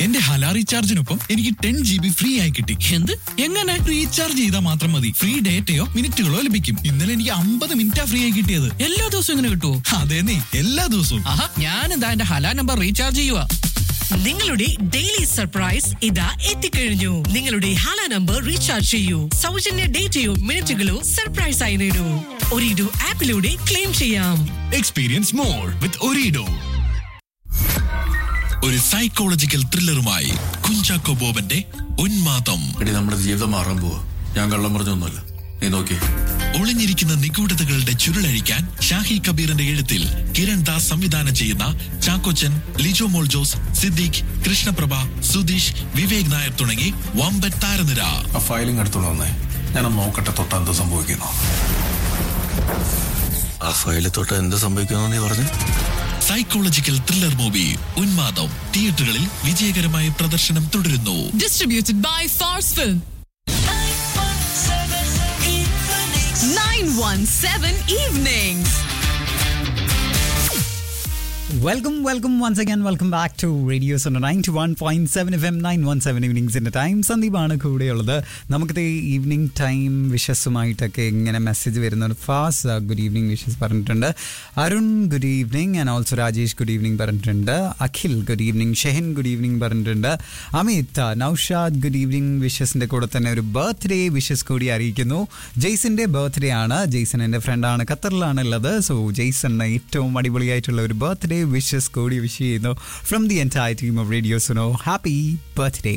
എന്റെ ഹല റീചാർജിനൊപ്പം എനിക്ക് ten G B free ആയി കിട്ടി എന്ത് എങ്ങനെ റീചാർജ് ചെയ്താൽ മാത്രം മതി ഫ്രീ ഡേറ്റയോ മിനിറ്റുകളോ ലഭിക്കും ഇന്നലെ എനിക്ക് അമ്പത് മിനിറ്റാ ഫ്രീ ആയി കിട്ടിയത് എല്ലാ ദിവസവും ഇങ്ങനെ കിട്ടുമോ അതെ നീ എല്ലാ ദിവസവും ആഹാ ഞാൻ എന്താ എന്റെ ഹല നമ്പർ റീചാർജ് ചെയ്യുക നിങ്ങളുടെ ഡെയിലി സർപ്രൈസ് ഇതാ എത്തിക്കഴിഞ്ഞു നിങ്ങളുടെ ഹാല നമ്പർ റീചാർജ് ചെയ്യൂ സൗജന്യ ഡേറ്റയോ മിനിറ്റുകളോ സർപ്രൈസ് ആയി നേടൂ ഒരിഡു ആപ്പിലൂടെ ക്ലെയിം ചെയ്യാം എക്സ്പീരിയൻസ് മോർ വിത്ത് ഒരീഡോ ഒരു സൈക്കോളജിക്കൽ ത്രില്ലറുമായി കുഞ്ചാക്കോ ബോബന്റെ ഉന്മാദം എടി നമ്മുടെ ജീവിതം മാറാൻ പോവാ ഞാൻ കള്ളം പറഞ്ഞൊന്നുമല്ല നീ നോക്കി ഒളിഞ്ഞിരിക്കുന്ന നിഗൂഢതകളുടെ ചുരുളഴിക്കാൻ ഷാഹി കബീറിന്റെ എഴുത്തിൽ കിരൺ ദാസ് സംവിധാനം ചെയ്യുന്ന ചാക്കോച്ചൻ ലിജോ മോൾ ജോസ് സിദ്ദീഖ് കൃഷ്ണപ്രഭ സുധീഷ് വിവേക് നായർ തുടങ്ങി വമ്പൻ താരനിര ആ ഫയലിംഗ് എടുത്തോണ്ട് വന്നേ ഞാനൊന്ന് നോക്കട്ടെ തൊട്ട് എന്ത് സംഭവിക്കുന്നു ആ ഫയലിൽ തൊട്ട് എന്ത് സംഭവിക്കുന്നു നീ പറഞ്ഞു സൈക്കോളജിക്കൽ ത്രില്ലർ മൂവി ഉന്മാദം തിയേറ്ററുകളിൽ വിജയകരമായ പ്രദർശനം തുടരുന്നു distributed by Fars Film. 917 Evenings. Welcome welcome once again welcome back to radio zone ninety one point seven F M nine one seven ഈവനിങ്സിൻ്റെ ടൈം സന്ദീപാണ് കൂടെയുള്ളത് നമുക്കിത് ഈവനിങ് ടൈം വിഷസുമായിട്ടൊക്കെ ഇങ്ങനെ മെസ്സേജ് വരുന്നുണ്ട് ഫാസ്റ്റ് ഗുഡ് ഈവനിങ് വിഷസ് പറഞ്ഞിട്ടുണ്ട് Arun good evening and also Rajesh good evening പറഞ്ഞിട്ടുണ്ട് Akhil good evening Shehin good evening പറഞ്ഞിട്ടുണ്ട് Amit Naushad good evening വിഷസിൻ്റെ കൂടെ തന്നെ ഒരു ബർത്ത്ഡേ വിഷസ് കൂടി അറിയിക്കുന്നു ജെയ്സിൻ്റെ ബർത്ത്ഡേ ആണ് ജെയ്സൺ എൻ്റെ ഫ്രണ്ടാണ് ഖത്തറിലാണ് ഉള്ളത് സോ ജെയ്സണിന് ഏറ്റവും അടിപൊളിയായിട്ടുള്ള ഒരു ബർത്ത്ഡേ വിഷസ് കൂടി വിഷ് ചെയ്യുന്നു from the entire team of radio Suno happy birthday